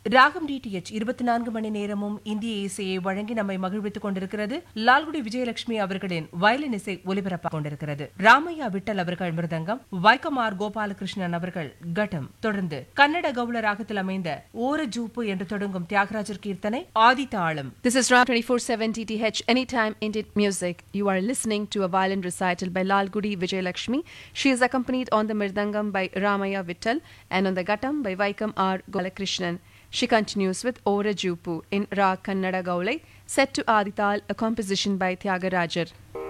ராகம் டிடிஎச் இருபத்தி நான்கு மணி நேரமும் இந்திய இசையை வழங்கி நம்மை மகிழ்வித்துக் கொண்டிருக்கிறது லால்குடி விஜயலட்சுமி அவர்களின் வயலின் இசை ஒலிபரப்பாக கொண்டிருக்கிறது ராமையா விட்டல் அவர்கள் மிருதங்கம் வைக்கமார் கோபாலகிருஷ்ணன் அவர்கள் கட்டம் தொடர்ந்து கன்னட கவுள ராகத்தில் அமைந்த ஓர ஜூப்பு என்று தொடங்கும் தியாகராஜர் கீர்த்தனை ஆதி தாளம் This is Ram 24/7 DTH Anytime Indian Music. You are listening to a violin recital by Lal Gudi Vijayalakshmi. She is accompanied on the mirdangam by Ramaya Vittal and on the ghattam by Vaikam R. Golakrishnan. She continues with Ora Jupu in Ra Kannada Gaulai, set to Adital, a composition by Tyagarajar.